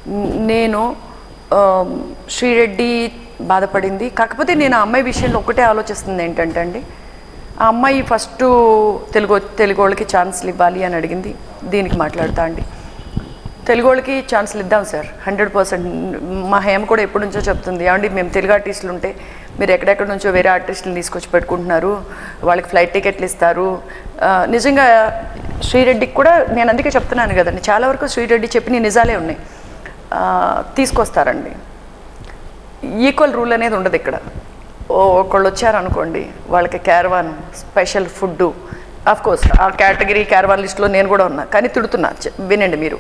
నేను ఆ, శ్రీరెడ్డి బాధపడింది కాకపోతే నేను ఆ అమ్మాయి విషయంలో ఒకటే ఆలోచిస్తుంది ఏంటంటే అండి ఆ అమ్మాయి ఫస్ట్ తెలుగు తెలుగు వాళ్ళకి ఛాన్స్లు ఇవ్వాలి అని అడిగింది దీనికి మాట్లాడతా అండి తెలుగు వాళ్ళకి ఛాన్స్లు ఇద్దాం సార్ హండ్రెడ్ పర్సెంట్ మా హేమ కూడా ఎప్పటి నుంచో చెప్తుంది ఏమండి మేము తెలుగు ఆర్టిస్టులు ఉంటే మీరు ఎక్కడెక్కడ నుంచో వేరే ఆర్టిస్టులు తీసుకొచ్చి పెట్టుకుంటున్నారు వాళ్ళకి ఫ్లైట్ టికెట్లు ఇస్తారు ఆ, నిజంగా శ్రీరెడ్డికి కూడా నేను అందుకే చెప్తున్నాను కదండి చాలా వరకు శ్రీరెడ్డి చెప్పిన నిజాలే ఉన్నాయి ఆ, తీసుకొస్తారండి ఈక్వల్ రూల్ అనేది ఉండదు ఇక్కడ ఓ ఒకళ్ళు వచ్చారనుకోండి వాళ్ళకి caravan special food of course ఆ కేటగిరీ క్యారవాన్ లిస్ట్లో నేను కూడా ఉన్నా కానీ తిడుతున్నా చె- వినండి మీరు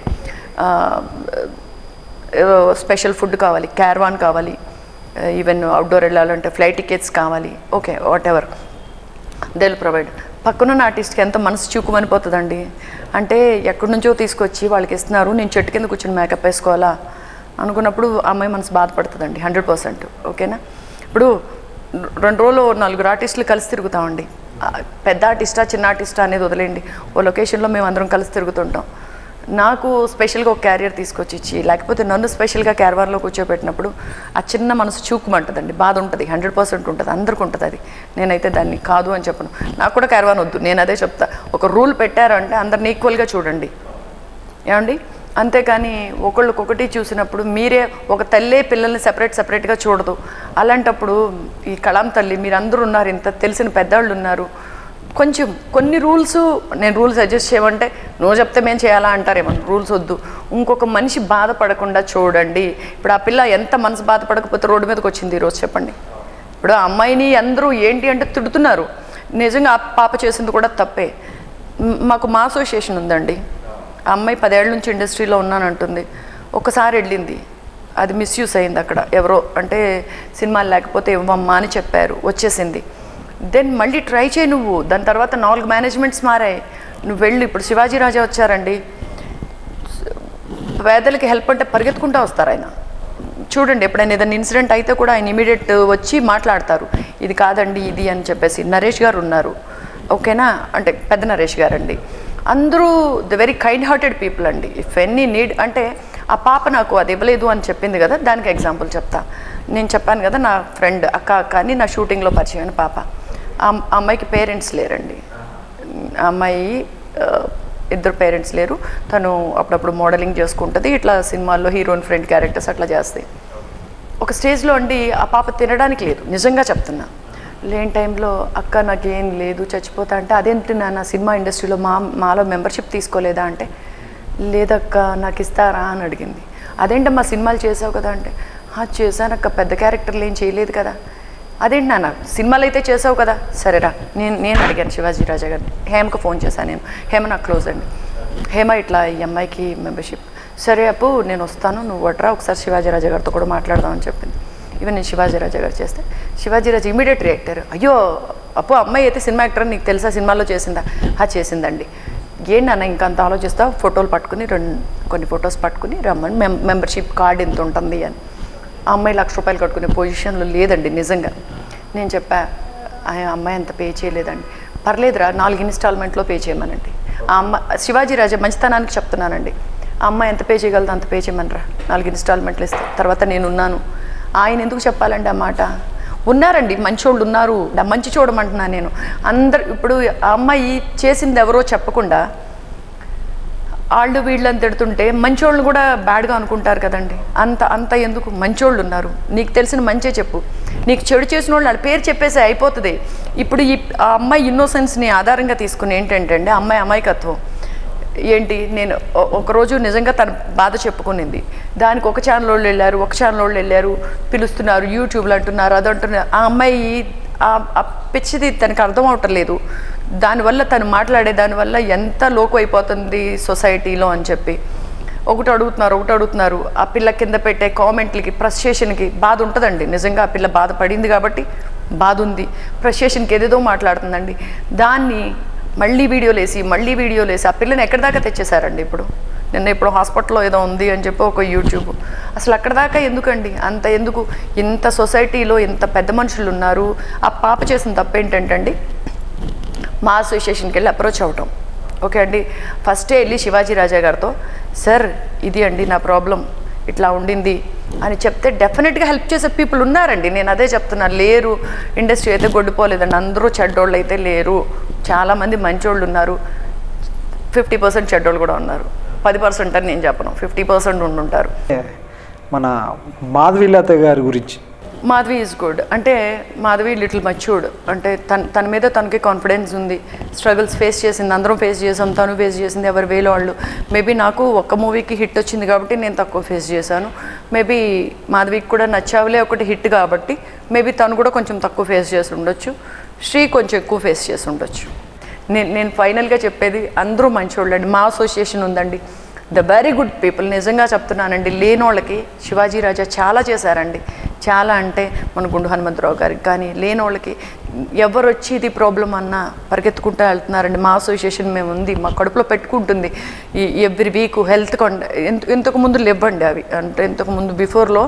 స్పెషల్ ఫుడ్ కావాలి క్యారవాన్ కావాలి ఈవెన్ అవుట్డోర్ వెళ్ళాలంటే ఫ్లైట్ టికెట్స్ కావాలి okay whatever they will provide పక్కనున్న ఆర్టిస్ట్కి ఎంత మనసు చూకుమనిపోతుందండి అంటే ఎక్కడి నుంచో తీసుకొచ్చి వాళ్ళకి ఇస్తున్నారు నేను చెట్టు కింద కూర్చొని మేకప్ వేసుకోవాలా అనుకున్నప్పుడు ఆ అమ్మాయి మనసు బాధపడుతుందండి హండ్రెడ్ పర్సెంట్ ఓకేనా ఇప్పుడు రెండు రోజులు నలుగురు ఆర్టిస్టులు కలిసి తిరుగుతామండి ఆ, పెద్ద ఆర్టిస్టా చిన్న ఆర్టిస్టా అనేది వదిలేయండి ఓ లొకేషన్లో మేము అందరం కలిసి తిరుగుతుంటాం నాకు స్పెషల్గా ఒక క్యారియర్ తీసుకొచ్చి ఇచ్చి లేకపోతే నన్ను స్పెషల్గా క్యారవాన్లో కూర్చోబెట్టినప్పుడు ఆ చిన్న మనసు చూకుమంటుందండి బాధ ఉంటుంది హండ్రెడ్ పర్సెంట్ ఉంటుంది అందరికి ఉంటుంది అది నేనైతే దాన్ని కాదు అని చెప్పను నాకు కూడా క్యారవాన్ వద్దు నేను అదే చెప్తా ఒక రూల్ పెట్టారంటే అందరిని ఈక్వల్గా చూడండి ఏమండి అంతేకాని ఒకళ్ళకొకటి చూసినప్పుడు మీరే ఒక తల్లే పిల్లల్ని సెపరేట్ సెపరేట్గా చూడదు అలాంటప్పుడు ఈ కళాం తల్లి మీరందరూ ఉన్నారు ఇంత తెలిసిన పెద్దవాళ్ళు ఉన్నారు కొంచెం కొన్ని రూల్స్ నేను రూల్స్ అడ్జస్ట్ చేయమంటే నువ్వు చెప్తే మేము చేయాలా అంటారేమో రూల్స్ వద్దు ఇంకొక మనిషి బాధపడకుండా చూడండి ఇప్పుడు ఆ పిల్ల ఎంత మనసు బాధపడకపోతే రోడ్డు మీదకి వచ్చింది ఈరోజు చెప్పండి ఇప్పుడు ఆ అమ్మాయిని అందరూ ఏంటి అంటే తిడుతున్నారు నిజంగా ఆ పాప చేసింది కూడా తప్పే మ్, మాకు మా అసోసియేషన్ ఉందండి ఆ అమ్మాయి పదేళ్ల నుంచి ఇండస్ట్రీలో ఉన్నానంటుంది ఒకసారి వెళ్ళింది అది మిస్యూస్ అయింది అక్కడ ఎవరో అంటే సినిమాలు లేకపోతే ఇవ్వమ్మా అని చెప్పారు వచ్చేసింది దెన్ మళ్ళీ ట్రై చేయి నువ్వు దాని తర్వాత నాలుగు మేనేజ్మెంట్స్ మారాయి నువ్వు వెళ్ళి ఇప్పుడు శివాజీ రాజా వచ్చారండి పేదలకి హెల్ప్ అంటే పరిగెత్తుకుంటూ వస్తారు ఆయన చూడండి ఎప్పుడైనా ఏదైనా ఇన్సిడెంట్ అయితే కూడా ఆయన ఇమీడియట్ వచ్చి మాట్లాడతారు ఇది కాదండి ఇది అని చెప్పేసి నరేష్ గారు ఉన్నారు ఓకేనా అంటే పెద్ద నరేష్ గారు అండి అందరూ the very kind hearted people అండి ఇఫ్ ఎనీ నీడ్ అంటే ఆ పాప నాకు అది ఇవ్వలేదు అని చెప్పింది కదా దానికి ఎగ్జాంపుల్ చెప్తా నేను చెప్పాను కదా నా ఫ్రెండ్ అక్క అక్క అని నా షూటింగ్లో పరిచయమైన పాప ఆ అమ్- ఆ అమ్మాయికి పేరెంట్స్ లేరండి ఆ అమ్మాయి ఆ, ఇద్దరు పేరెంట్స్ లేరు తను అప్పుడప్పుడు మోడలింగ్ చేసుకుంటుంది ఇట్లా సినిమాల్లో హీరోయిన్ ఫ్రెండ్ క్యారెక్టర్స్ అట్లా చేస్తాయి ఒక స్టేజ్లో అండి ఆ పాప తినడానికి లేదు నిజంగా చెప్తున్నా లేని టైంలో అక్క నాకేం లేదు చచ్చిపోతా అంటే అదేంటి నాన్న సినిమా ఇండస్ట్రీలో మా మాలో మెంబర్షిప్ తీసుకోలేదా అంటే లేదక్క నాకు ఇస్తారా అని అడిగింది అదేంటమ్మా సినిమాలు చేసావు కదా అంటే "ఆ, చేశానక్క పెద్ద క్యారెక్టర్లు ఏం చేయలేదు కదా అదేంటి నాన్న సినిమాలు అయితే చేసావు కదా సరేరా నేను నేను అడిగాను శివాజీ రాజా గారిని హేమకు ఫోన్ చేశాను నేను హేమ నాకు క్లోజ్ అండి హేమ ఇట్లా ఈ అమ్మాయికి మెంబర్షిప్ సరే అప్పు నేను వస్తాను నువ్వు వట్రా ఒకసారి శివాజీ రాజా గారితో కూడా మాట్లాడదామని చెప్పింది ఈవెన్ నేను శివాజీ రాజా గారు చేస్తే శివాజీ రాజా ఇమీడియట్ రియాక్టర్ అయ్యో అప్పు అమ్మాయి అయితే సినిమా యాక్టర్ అని నీకు తెలుసా సినిమాలో చేసిందా ఆ చేసిందండి ఏంటి నాన్న ఇంకా అంత ఆలోచిస్తావు ఫోటోలు పట్టుకుని రెండు కొన్ని ఫొటోస్ పట్టుకుని రమ్మని మెం మెంబర్షిప్ కార్డ్ ఎంత ఉంటుంది అని ఆ అమ్మాయి లక్ష రూపాయలు కట్టుకునే పొజిషన్లో లేదండి నిజంగా నేను చెప్పా ఆ అమ్మాయి అంత పే చేయలేదండి పర్లేదురా నాలుగు ఇన్స్టాల్మెంట్లో పే చేయమనండి ఆ అమ్మ శివాజీ రాజా మంచితనానికి చెప్తున్నానండి ఆ అమ్మాయి ఎంత పే చేయగలదో అంత పే చేయమనరా నాలుగు ఇన్స్టాల్మెంట్లు ఇస్తే తర్వాత నేను ఉన్నాను ఆయన ఎందుకు చెప్పాలండి ఆ మాట ఉన్నారండి మంచోళ్ళు ఉన్నారు నా మంచి చూడమంటున్నా నేను అందరు ఇప్పుడు ఆ అమ్మాయి చేసింది ఎవరో చెప్పకుండా వాళ్ళు వీళ్ళని తిడుతుంటే మంచోళ్ళు కూడా బ్యాడ్గా అనుకుంటారు కదండి అంత అంత ఎందుకు మంచోళ్ళు ఉన్నారు నీకు తెలిసిన మంచే చెప్పు నీకు చెడు చేసిన వాళ్ళు వాళ్ళ పేరు చెప్పేసి అయిపోతుంది ఇప్పుడు ఈ ఆ అమ్మాయి ఇన్నోసెన్స్ని ఆధారంగా తీసుకుని ఏంటంటే అండి ఆ అమ్మాయి అమాయకత్వం ఏంటి నేను ఒ- ఒకరోజు నిజంగా తన బాధ చెప్పుకునింది దానికి ఒక ఛానల్ వాళ్ళు వెళ్ళారు ఒక ఛానల్ వాళ్ళు వెళ్ళారు పిలుస్తున్నారు యూట్యూబ్లో అంటున్నారు అది అంటున్నారు ఆ అమ్మాయి ఆ- ఆ పిచ్చిది తనకు అర్థం అవటం లేదు దానివల్ల తను మాట్లాడే దానివల్ల ఎంత లోకు అయిపోతుంది సొసైటీలో అని చెప్పి ఒకటి అడుగుతున్నారు ఒకటి అడుగుతున్నారు ఆ పిల్ల కింద పెట్టే కామెంట్లకి ఫ్రస్ట్రేషన్కి బాధ ఉంటుందండి నిజంగా ఆ పిల్ల బాధపడింది కాబట్టి బాధ ఉంది ఫ్రస్ట్రేషన్కి ఏదేదో మాట్లాడుతుందండి దాన్ని మళ్ళీ వీడియోలు వేసి మళ్ళీ వీడియోలు వేసి ఆ పిల్లని ఎక్కడి దాకా తెచ్చేశారండి ఇప్పుడు నిన్న ఇప్పుడు హాస్పిటల్లో ఏదో ఉంది అని చెప్పి ఒక యూట్యూబ్ అసలు అక్కడ దాకా ఎందుకండి అంత ఎందుకు ఇంత సొసైటీలో ఇంత పెద్ద మనుషులు ఉన్నారు ఆ పాప చేసిన తప్పేంటంటే అండి మా అసోసియేషన్కి వెళ్ళి అప్రోచ్ అవటం ఓకే అండి ఫస్టే వెళ్ళి శివాజీ రాజా గారితో సార్ ఇది అండి నా ప్రాబ్లం ఇట్లా ఉండింది అని చెప్తే డెఫినెట్గా హెల్ప్ చేసే పీపుల్ ఉన్నారండి నేను అదే చెప్తున్నాను లేరు ఇండస్ట్రీ అయితే గొడ్డుపోలేదండి అందరూ చెడ్డోళ్ళు అయితే లేరు చాలామంది మంచోళ్ళు ఉన్నారు ఫిఫ్టీ పర్సెంట్ చెడ్డోళ్ళు కూడా ఉన్నారు పది పర్సెంట్ అని నేను చెప్పను ఫిఫ్టీ పర్సెంట్ ఉండుంటారు మన మాధవీలత గారి గురించి మాధవి ఈజ్ గుడ్ అంటే మాధవి లిటిల్ మచ్యూర్డ్ అంటే తన తన మీద తనకి కాన్ఫిడెన్స్ ఉంది స్ట్రగుల్స్ ఫేస్ చేసింది అందరం ఫేస్ చేసాం తను ఫేస్ చేసింది ఎవరి వేలో వాళ్ళు మేబీ నాకు ఒక్క మూవీకి హిట్ వచ్చింది కాబట్టి నేను తక్కువ ఫేస్ చేశాను మేబీ మాధవికి కూడా నచ్చావులే ఒకటి హిట్ కాబట్టి మేబీ తను కూడా కొంచెం తక్కువ ఫేస్ చేసి ఉండొచ్చు శ్రీ కొంచెం ఎక్కువ ఫేస్ చేసి ఉండొచ్చు నేను నేను ఫైనల్గా చెప్పేది అందరూ మంచోళ్ళండి మా అసోసియేషన్ ఉందండి ద వెరీ గుడ్ పీపుల్ నిజంగా చెప్తున్నానండి లేనోళ్ళకి శివాజీ రాజా చాలా చేశారండి చాలా అంటే మన గుండు హనుమంతరావు గారికి కానీ లేనోళ్ళకి ఎవరు వచ్చి ఇది ప్రాబ్లం అన్నా పరిగెత్తుకుంటూ వెళ్తున్నారండి మా అసోసియేషన్ మేము ఉంది మా కడుపులో పెట్టుకుంటుంది ఈ ఎవ్రీ వీక్ హెల్త్ కొండ ఇంత ఇంతకు ముందు లేవండి అవి అంటే ఇంతకు ముందు బిఫోర్లో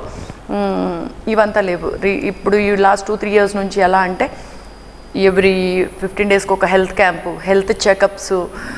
ఇవంతా లేవు రీ- ఇప్పుడు ఈ లాస్ట్ టూ త్రీ ఇయర్స్ నుంచి ఎలా అంటే ఎవ్రీ ఫిఫ్టీన్ డేస్కి ఒక హెల్త్ క్యాంపు హెల్త్ చెకప్స్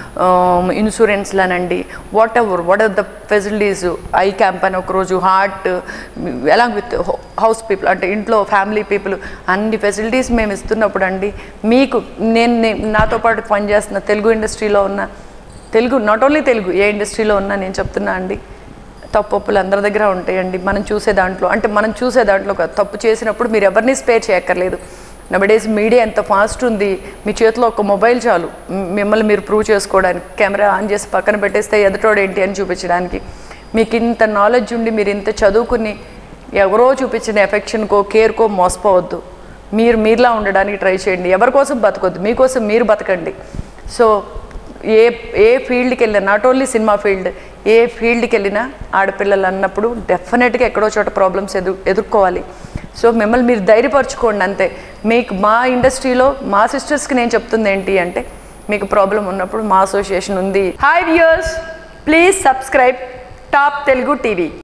ఇన్సూరెన్స్లనండి whatever what are the facilities eye camp అని ఒకరోజు heart along with house people అంటే ఇంట్లో ఫ్యామిలీ పీపుల్ అన్ని ఫెసిలిటీస్ మేము ఇస్తున్నప్పుడు అండి మీకు నేను నే- నాతో పాటు పనిచేస్తున్న తెలుగు ఇండస్ట్రీలో ఉన్న తెలుగు నాట్ ఓన్లీ తెలుగు ఏ ఇండస్ట్రీలో ఉన్నా నేను చెప్తున్నా అండి తప్పులు అందరి దగ్గర ఉంటాయండి మనం చూసే దాంట్లో అంటే మనం చూసే దాంట్లో కాదు తప్పు చేసినప్పుడు మీరు ఎవరిని స్పేర్ చేయక్కర్లేదు నబడేస్ మీడియా ఎంత ఫాస్ట్ ఉంది మీ చేతిలో ఒక మొబైల్ చాలు మ్- మిమ్మల్ని మీరు ప్రూవ్ చేసుకోవడానికి కెమెరా ఆన్ చేసి పక్కన పెట్టేస్తే ఎదుటోడు ఏంటి అని చూపించడానికి మీకు ఇంత నాలెడ్జ్ ఉండి మీరు ఇంత చదువుకుని ఎవరో చూపించిన ఎఫెక్షన్కో కేర్కో మోసపోవద్దు మీరు మీరులా ఉండడానికి ట్రై చేయండి ఎవరి కోసం బతకొద్దు మీకోసం మీరు బతకండి సో ఏ ఏ ఫీల్డ్కి వెళ్ళినా నాట్ ఓన్లీ సినిమా ఫీల్డ్ ఏ ఫీల్డ్కి వెళ్ళినా ఆడపిల్లలు అన్నప్పుడు డెఫినెట్గా ఎక్కడో చోట ప్రాబ్లమ్స్ ఎదు ఎదుర్కోవాలి సో మిమ్మల్ని మీరు ధైర్యపరచుకోండి అంతే మీకు మా ఇండస్ట్రీలో మా సిస్టర్స్కి నేను చెప్తుంది ఏంటి అంటే మీకు ప్రాబ్లం ఉన్నప్పుడు మా అసోసియేషన్ ఉంది hi viewers please subscribe top Telugu TV